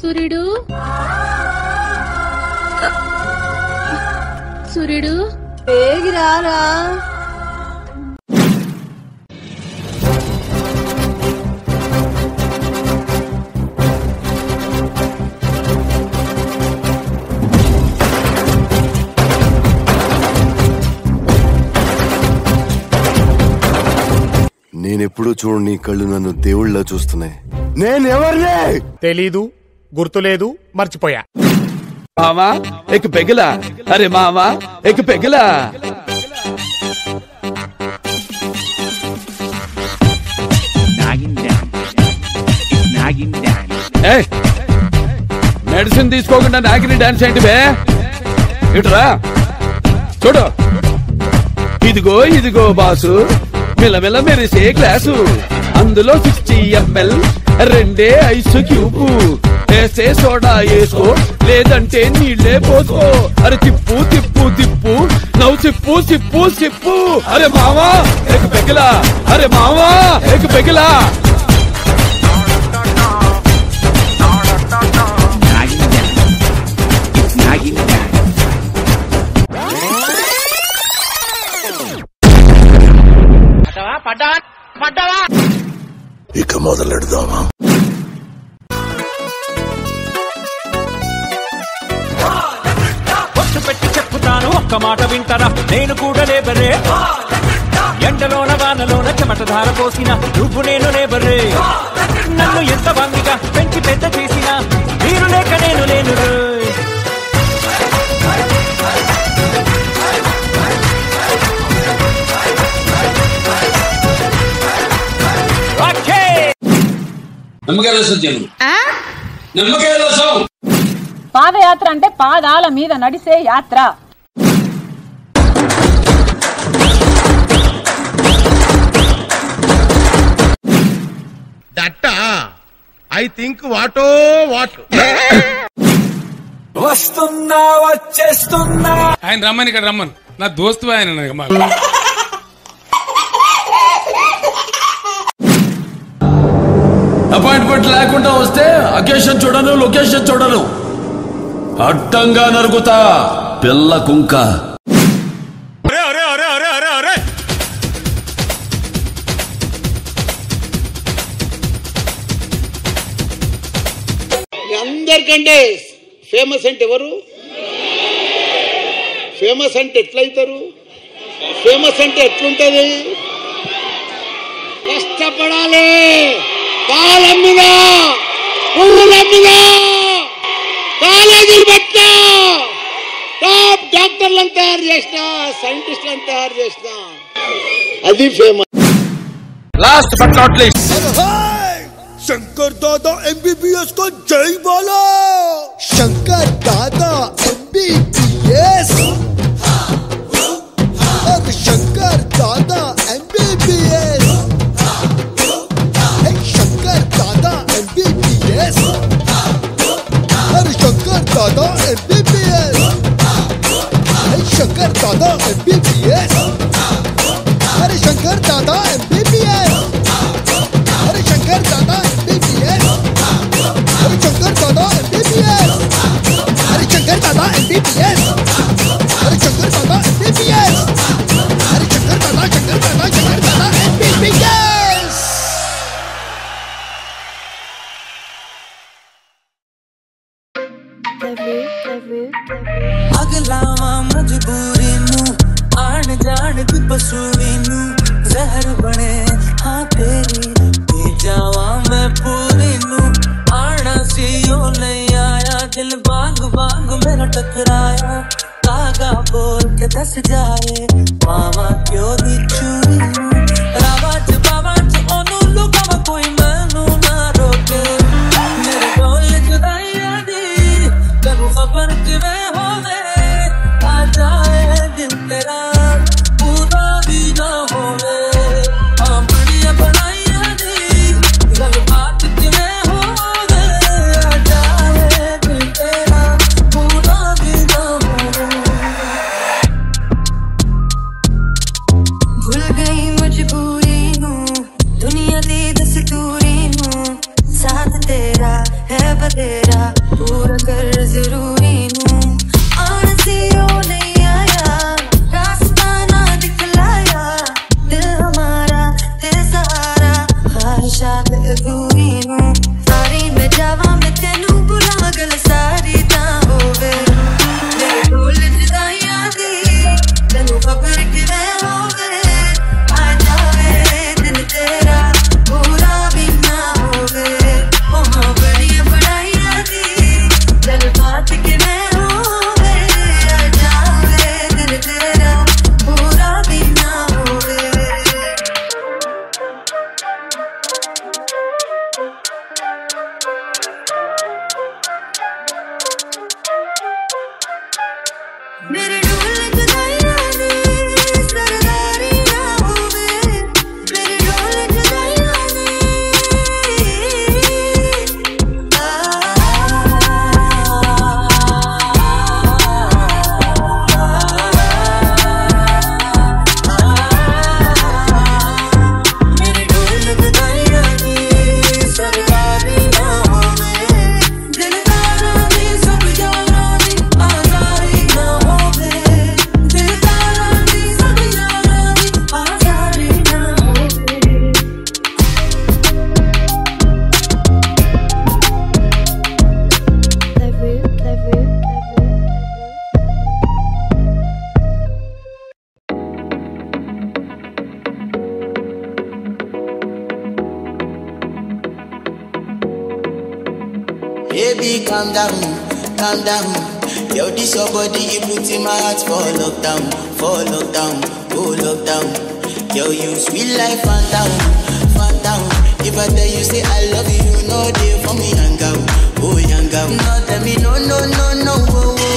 సూర్యుడు సూర్యుడు పేగిరారా నేనెప్పుడూ చూడు నీ కళ్ళు నన్ను దేవుళ్ళ చూస్తున్నాయి నేనెవర్నే తెలీదు గుర్తులేదు మర్చిపోయా మామా ఎక్ పెగిలా అరే మామా ఎక్ పెగిలా ఏయ్, మెడిసిన్ తీసుకోకుండా నాకిని డాన్స్ ఏంటి బే ఇటురా చూడు ఇదిగో ఇదిగో బాసు మిలమిల మెరిసే గ్లాసు అందులో సిక్స్టీ ఎంఎల్ రెండే ఐస్ క్యూబ్ వేసే సోడా వేసుకో లేదంటే నీళ్ళే పోసుకో అరే తిప్పు తిప్పు తిప్పు నవ్వు సిప్పు సిప్పు సిప్పు అరే మావా ఎక్ పెగిలా అరే మావా ఎక్ పెగిలా ఇక మొదలెడదామా ఒట్టు పెట్టి చెప్పుతాను ఒక్క మాట వింటారా నేను కూడా లేబరే ఎండలోన వానలోన చెమట ధార పోసిన నువ్వు నేను లేబరే నన్ను ఎంత భంగిగా పెంచి పెద్ద చేసిన మీరు లేక నేను లేను రోయ్. ఓకే పాదయాత్ర అంటే పాదాల మీద నడిసే యాత్ర దట్ట ఐ థింక్ వాటో వాట్ వస్తున్నా వచ్చేస్తున్నా ఆయన రమ్మని ఇక్కడ రమ్మను నా దోస్తు ఆయన నాకు మా- అపాయింట్మెంట్ లేకుండా వస్తే అకేషన్ చూడను లొకేషన్ చూడను అడ్డంగా నరుగుతా పిల్ల కుంక అందరికంటే ఫేమస్ అంటే ఎవరు ఫేమస్ అంటే ఎట్లయితారు ఫేమస్ అంటే ఎట్లుంటది కష్టపడాలి పాలమ్మినా పువ్వులమ్మినా కాలేజీలు పెట్టా టాప్ డాక్టర్లను తయారు చేసిన సైంటిస్టులను తయారు చేసిన అది famous last but not least Shankar Dada MBBS को जय बोलो शंकर दादा एमबीबीएस और शंकर दादा एमबीबीएस शंकर दादा एमबीबीएस और शंकर दादा एमबीबीएस शंकर दादा एमबीबीएस अरे शंकर दादा एमबीबीएस अरे शंकर दादा एमबीबीएस अरे शंकर दादा एमबीबीएस अरे शंकर दादा एमबीबीएस अरे शंकर दादा एमबीबीएस अरे शंकर दादा शंकर दादा शंकर दादा एमबीबीएस ਅਗਲਾਵਾ ਮਜਬੂਰੀ ਨੂੰ ਆਣ ਜਾਣ ਦੀ ਪਸੂਈ ਨੂੰ ਜ਼ਹਿਰ ਬਣੇ ਹਾਂ ਤੇਰੀ ਪੀ ਜਾਵਾਂ ਮੈਂ ਪੂਰੀ ਨੂੰ ਆਣਾ ਸੀ ਉਹ ਨਹੀਂ ਆਇਆ ਦਿਲ ਬਾਗ ਬਾਗ ਮੇਰਾ ਟਕਰਾਇਆ ਕਾਗਾ ਬੋਲ ਕੇ ਦੱਸ ਜਾਏ ਮਾਵਾ ਕਿਉਂ ਦੀ ਚੂੜੀ ਨੂੰ ਰਾਵਾ ਚ ਬਾਵਾ ਚ ਉਹਨੂੰ ਲੁਕਾਵਾ ਕੋਈ ਮੈਨੂੰ ਨਾ ਰੋਕੇ ਮੇਰੇ ਢੋਲ ਜੁਦਾਈਆਂ ਦੀ ਤੈਨੂੰ ਖਬਰ ਕਿਵੇਂ ਹੋਵੇ ਆ ਜਾਏ ਦਿਲ ਤੇਰਾ ਪੂਰਾ ਵੀ ਨਾ ਹੋਵੇ ਆਪਣੀਆਂ ਬਣਾਈਆਂ ਦੀ ਗੱਲ ਬਾਤ ਕਿਵੇਂ ਹੋਵੇ ਆ ਜਾਏ ਦਿਲ ਤੇਰਾ ਪੂਰਾ ਵੀ ਨਾ ਹੋਵੇ baby calm down, calm down. Yo, this your body, it puts in my heart for lockdown, for lockdown, oh lockdown. Yo, you sweet life, phantom, phantom. If I tell you say I love you, you know they for me, young girl, oh young girl. No, tell me no, no, no, no, oh, oh.